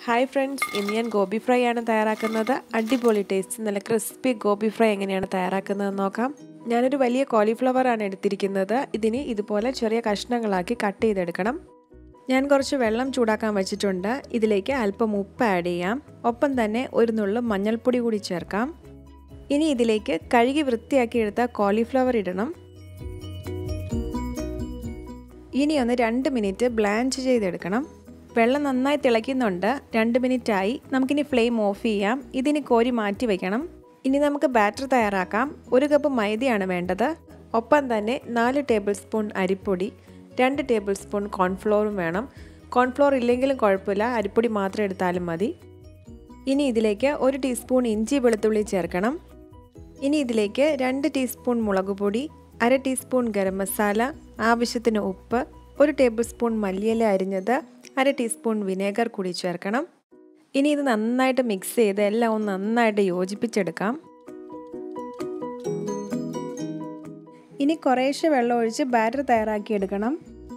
hi friends ഇന്ന് ഞാൻ gobi fry ആണ് തയ്യാറാക്കുന്നത് അടിപൊളി ടേസ്റ്റ് നല്ല ക്രിസ്പി ഗോബി ഫ്രൈ എങ്ങനെയാണ് തയ്യാറാക്കുന്നത് നോക്കാം ഞാനൊരു വലിയ കോളിഫ്ലവർ ആണ് എടുത്തിരിക്കുന്നത് ഇതിന് ഇതുപോലെ ചെറിയ കഷ്ണങ്ങളാക്കി കട്ട് ചെയ്തെടുക്കണം ഞാൻ കുറച്ച് വെള്ളം ചൂടാക്കാൻ വെച്ചിട്ടുണ്ട് ഇതിലേക്ക് അല്പം ഉപ്പ് ആഡ് ചെയ്യാം ഒപ്പം തന്നെ ഒരു നുള്ളു മഞ്ഞൾപ്പൊടി കൂടി ചേർക്കാം ഇനി ഇതിലേക്ക് കഴുകി വൃത്തിയാക്കി എടുത്ത കോളിഫ്ലവർ ഇടണം ഇനി ഒന്ന് രണ്ട് മിനിറ്റ് ബ്ലാഞ്ച് ചെയ്തെടുക്കണം വെള്ളം നന്നായി തിളയ്ക്കുന്നുണ്ട് രണ്ട് മിനിറ്റായി നമുക്കിനി ഫ്ലെയിം ഓഫ് ചെയ്യാം ഇതിനി കോരി മാറ്റി വയ്ക്കണം ഇനി നമുക്ക് ബാറ്റർ തയ്യാറാക്കാം ഒരു കപ്പ് മൈദയാണ് വേണ്ടത് ഒപ്പം തന്നെ നാല് ടേബിൾ സ്പൂൺ അരിപ്പൊടി രണ്ട് ടേബിൾ സ്പൂൺ കോൺഫ്ലോറും വേണം കോൺഫ്ലോർ ഇല്ലെങ്കിലും കുഴപ്പമില്ല അരിപ്പൊടി മാത്രം എടുത്താലും മതി ഇനി ഇതിലേക്ക് ഒരു ടീസ്പൂൺ ഇഞ്ചി വെളുത്തുള്ളി ചേർക്കണം ഇനി ഇതിലേക്ക് രണ്ട് ടീസ്പൂൺ മുളക് പൊടി അര ടീസ്പൂൺ ഗരം മസാല ആവശ്യത്തിന് ഉപ്പ് ഒരു ടേബിൾ സ്പൂൺ മല്ലിയില അരിഞ്ഞത് അര ടീസ്പൂൺ വിനേഗർ കൂടി ചേർക്കണം ഇനി ഇത് നന്നായിട്ട് മിക്സ് ചെയ്ത് എല്ലാം ഒന്ന് നന്നായിട്ട് യോജിപ്പിച്ചെടുക്കാം ഇനി കുറേശ്ശെ വെള്ളം ഒഴിച്ച് ബാറ്റർ തയ്യാറാക്കിയെടുക്കണം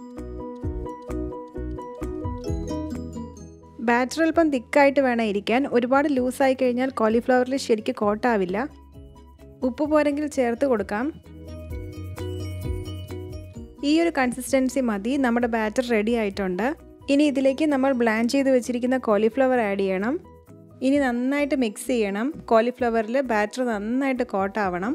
ബാറ്റർ അല്പം തിക്കായിട്ട് വേണം ഇരിക്കാൻ ഒരുപാട് ലൂസായി കഴിഞ്ഞാൽ കോളിഫ്ലവറിൽ ശരിക്കും കോട്ടാവില്ല ഉപ്പ് പോരെങ്കിൽ ചേർത്ത് കൊടുക്കാം ഈ ഒരു കൺസിസ്റ്റൻസി മതി നമ്മുടെ ബാറ്റർ റെഡി ആയിട്ടുണ്ട് ഇനി ഇതിലേക്ക് നമ്മൾ ബ്ലാൻഡ് ചെയ്ത് വെച്ചിരിക്കുന്ന കോളിഫ്ലവർ ആഡ് ചെയ്യണം ഇനി നന്നായിട്ട് മിക്സ് ചെയ്യണം കോളിഫ്ലവറിൽ ബാറ്റർ നന്നായിട്ട് കോട്ടാവണം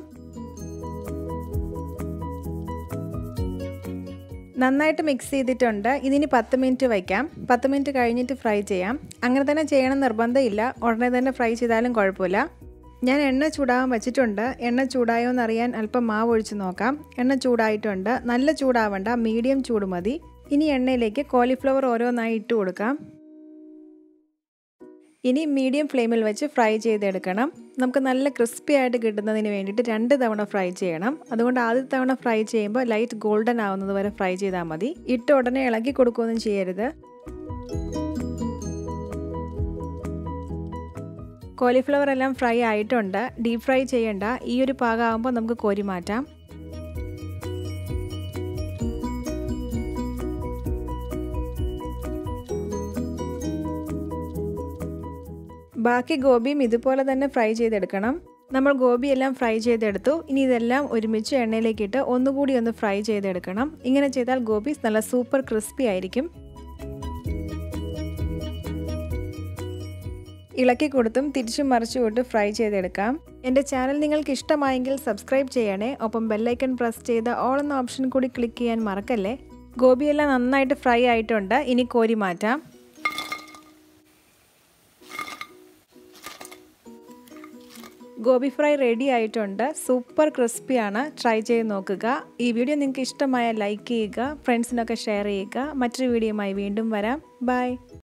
നന്നായിട്ട് മിക്സ് ചെയ്തിട്ടുണ്ട് ഇതിനി പത്ത് മിനിറ്റ് വയ്ക്കാം പത്ത് മിനിറ്റ് കഴിഞ്ഞിട്ട് ഫ്രൈ ചെയ്യാം അങ്ങനെ തന്നെ ചെയ്യണം നിർബന്ധമില്ല ഉടനെ തന്നെ ഫ്രൈ ചെയ്താലും കുഴപ്പമില്ല ഞാൻ എണ്ണ ചൂടാകാൻ വെച്ചിട്ടുണ്ട് എണ്ണ ചൂടായോ എന്നറിയാൻ അല്പം മാവ് ഒഴിച്ച് നോക്കാം എണ്ണ ചൂടായിട്ടുണ്ട് നല്ല ചൂടാവണ്ട മീഡിയം ചൂട് മതി ഇനി എണ്ണയിലേക്ക് കോളിഫ്ലവർ ഓരോന്നായി ഇട്ട് കൊടുക്കാം ഇനി മീഡിയം ഫ്ലെയിമിൽ വെച്ച് ഫ്രൈ ചെയ്തെടുക്കണം നമുക്ക് നല്ല ക്രിസ്പി ആയിട്ട് കിട്ടുന്നതിന് വേണ്ടിയിട്ട് രണ്ട് തവണ ഫ്രൈ ചെയ്യണം അതുകൊണ്ട് ആദ്യത്തെ തവണ ഫ്രൈ ചെയ്യുമ്പോൾ ലൈറ്റ് ഗോൾഡൻ ആവുന്നത് വരെ ഫ്രൈ ചെയ്താൽ മതി ഇട്ട് ഉടനെ ഇളക്കി കൊടുക്കുകയൊന്നും ചെയ്യരുത് കോളിഫ്ലവർ എല്ലാം ഫ്രൈ ആയിട്ടുണ്ട് ഡീപ് ഫ്രൈ ചെയ്യണ്ട ഈ ഒരു പാകമാകുമ്പോൾ നമുക്ക് കോരി മാറ്റാം ബാക്കി ഗോപിയും ഇതുപോലെ തന്നെ ഫ്രൈ ചെയ്തെടുക്കണം നമ്മൾ ഗോപിയെല്ലാം ഫ്രൈ ചെയ്തെടുത്തു ഇനി ഇതെല്ലാം ഒരുമിച്ച് എണ്ണയിലേക്കിട്ട് ഒന്നുകൂടി ഒന്ന് ഫ്രൈ ചെയ്തെടുക്കണം ഇങ്ങനെ ചെയ്താൽ ഗോപി നല്ല സൂപ്പർ ക്രിസ്പി ആയിരിക്കും ഇളക്കി കൊടുത്തും തിരിച്ചും മറിച്ചുകൊണ്ട് ഫ്രൈ ചെയ്തെടുക്കാം എൻ്റെ ചാനൽ നിങ്ങൾക്ക് ഇഷ്ടമായെങ്കിൽ സബ്സ്ക്രൈബ് ചെയ്യണേ ഒപ്പം ബെല്ലൈക്കൺ പ്രസ് ചെയ്ത് ഓൾ എന്ന ഓപ്ഷൻ കൂടി ക്ലിക്ക് ചെയ്യാൻ മറക്കല്ലേ ഗോപിയെല്ലാം നന്നായിട്ട് ഫ്രൈ ആയിട്ടുണ്ട് ഇനി കോരി മാറ്റാം ഗോബി ഫ്രൈ റെഡി ആയിട്ടുണ്ട് സൂപ്പർ ക്രിസ്പിയാണ് ട്രൈ ചെയ്ത് നോക്കുക ഈ വീഡിയോ നിങ്ങൾക്ക് ഇഷ്ടമായ ലൈക്ക് ചെയ്യുക ഫ്രണ്ട്സിനൊക്കെ ഷെയർ ചെയ്യുക മറ്റൊരു വീഡിയോയുമായി വീണ്ടും വരാം ബൈ